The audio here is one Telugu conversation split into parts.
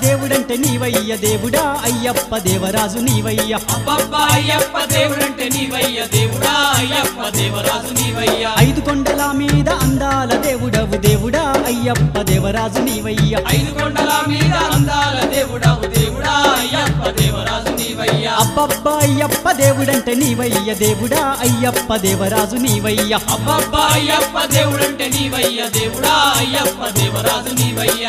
దేవుడంటే నీవయ్య దేవుడా అయ్యప్ప దేవరాజు నీవయ్య అబ్బబ్బ అయ్యప్ప దేవుడంటే నీవయ్య దేవుడా అయ్యప్ప దేవరాజు నీవయ్య ఐదు కొండల మీద అందాల దేవుడవు దేవుడా అయ్యప్ప దేవరాజు నీవయ్య ఐదు కొండల మీద అందాల దేవుడవు దేవుడా అయ్యప్ప దేవరాజు నీవయ్య అబ్బబ్బ అయ్యప్ప దేవుడంటే నీవయ్య దేవుడా అయ్యప్ప దేవరాజు నీవయ్య అబ్బబ్బ అయ్యప్ప దేవుడంటే నీవయ్య దేవుడా అయ్యప్ప దేవరాజు నీవయ్య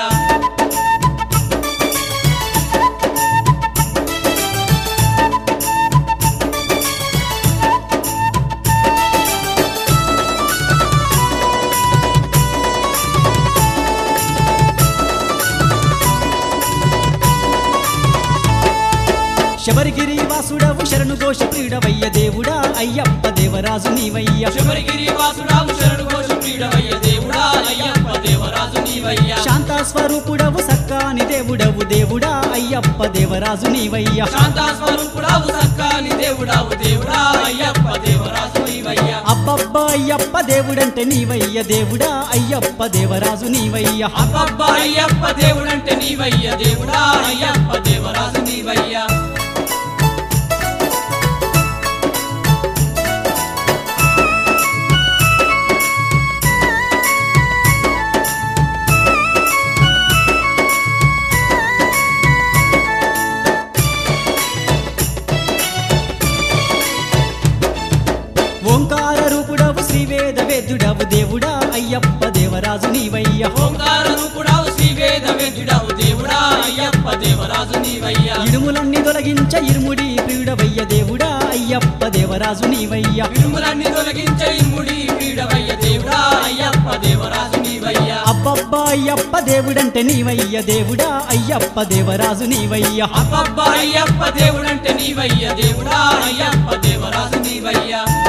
శబరిగిరి వాసుడవు శరణు ఘోష ప్రియుడవయ్య దేవుడా అయ్యప్ప దేవరాజు నీవయ్య శబరిగిరి వాసుడావు శరణు ఘోష ప్రియుడవయ్య దేవుడా అయ్యప్ప దేవరాజు నీవయ్య శాంత స్వరూపుడవు సక్కాని దేవుడవు దేవుడా అయ్యప్ప దేవరాజు నీవయ్య శాంతా స్వరూపుడావు సక్కాని దేవుడావు దేవుడా అయ్యప్ప దేవరాజు నీవయ్య అబ్బబ్బ అయ్యప్ప దేవుడంటే నీవయ్య దేవుడా అయ్యప్ప దేవరాజు నీవయ్య అబ్బబ్బ అయ్యప్ప దేవుడంటే నీవయ్య దేవుడా అయ్యప్ప దేవరాజు నీవయ్య ఓంకార రూపుడవు శ్రీవేద వేద్యుడవు దేవుడా అయ్యప్ప దేవరాజు నీవయ్య ఓంకార రూపుడావు శ్రీ వేద వేద్యుడావు దేవుడా అయ్యప్ప దేవరాజు నీవయ్య ఇడుములన్నీ తొలగించ ఇరుముడి ప్రియుడవయ్య దేవుడా అయ్యప్ప దేవరాజు నీవయ్య విడుములన్నీ తొలగించే ఇమ్ముడి పీడవయ్య దేవుడా అయ్యప్ప దేవరాజు నీవయ్య అబ్బబ్బ అయ్యప్ప దేవుడంటే నీవయ్య దేవుడా అయ్యప్ప దేవరాజు నీవయ్య అబ్బబ్బ అయ్యప్ప దేవుడంటే నీవయ్య దేవుడా అయ్యప్ప దేవరాజు నీవయ్య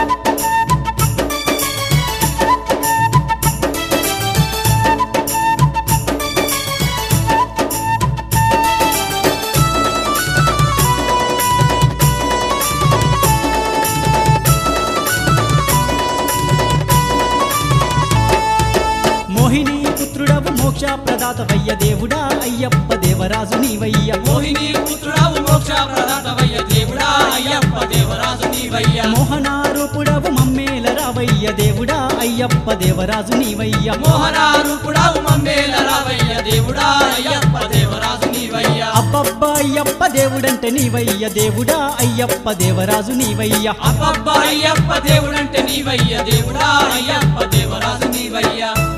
మోహిని పుత్రుడవు మోక్ష ప్రదాతవయ్య దేవుడా అయ్యప్ప దేవరాజు నీవయ్య మోహిని పుత్రుడావు మోక్ష ప్రదాతవయ్య దేవుడా అయ్యప్ప దేవరాజు నీవయ్య మోహనారూపుడవు మమ్మేల రావయ్య దేవుడా అయ్యప్ప దేవరాజు నీవయ్య మోహనారూపుడావు మమ్మేల రావయ్య దేవుడా అయ్యప్ప దేవరాజు నీవయ్య అబ్బబ్బ అయ్యప్ప దేవుడంటే నీవయ్య దేవుడా అయ్యప్ప దేవరాజు నీవయ్య అబ్బబ్బ అయ్యప్ప దేవుడంటే నీవయ్య దేవుడా అయ్యప్ప దేవరాజు నీవయ్య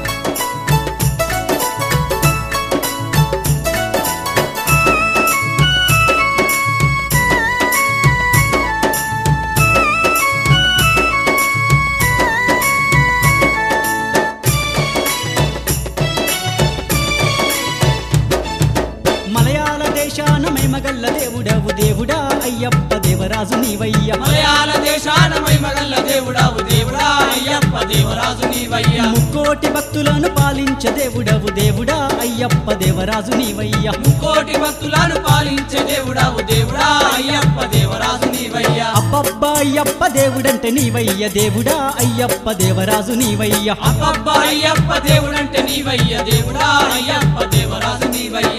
మలయాళ దేశాన మేమగల్ల దేవుడవు దేవుడా అయ్యప్ప దేవరాజు నీవయ్య మలయాళ దేశాన మైమగల్ల దేవుడావు దేవుడా అయ్యప్ప దేవరాజు నీవయ్య ముక్కోటి భక్తులను పాలించే దేవుడవు దేవుడా అయ్యప్ప దేవరాజు నీవయ్య కోటి భక్తులను పాలించే దేవుడావు దేవుడా అయ్యప్ప దేవరాజు నీవయ్య అబ్బబ్బ అయ్యప్ప దేవుడంటే నీవయ్య దేవుడా అయ్యప్ప దేవరాజు నీవయ్య అబ్బబ్బ అయ్యప్ప దేవుడంటే నీవయ్య దేవుడా అయ్యప్ప దేవరాజు నీవయ్య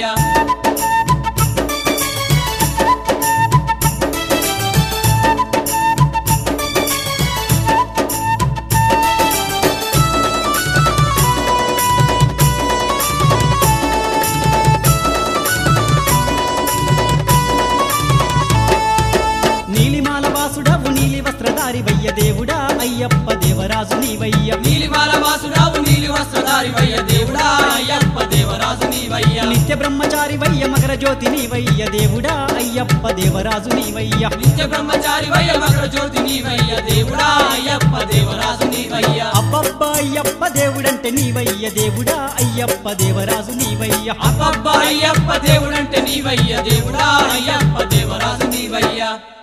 నీలిమాల వాసుడవు నీలి వస్త్రధారి వయ్య దేవుడా అయ్యప్ప దేవరాజు నీవయ్య నీలిమాల వాసుడావు నీలి వస్త్రధారి వయ్య దేవుడా అయ్యప్ప దేవరాజు నీవయ్య నిత్య బ్రహ్మచారి వయ్య మకర జ్యోతి నీవయ్య దేవుడా అయ్యప్ప దేవరాజు నీవయ్య నిత్య బ్రహ్మచారి వయ్య మకర జ్యోతి నీవయ్య దేవుడా అయ్యప్ప దేవరాజు నీవయ్య అబ్బబ్బ అయ్యప్ప దేవుడంటే నీవయ్య దేవుడా అయ్యప్ప దేవరాజు నీవయ్య అబ్బబ్బ అయ్యప్ప దేవుడంటే నీవయ్య దేవుడా అయ్యప్ప దేవరాజు నీవయ్య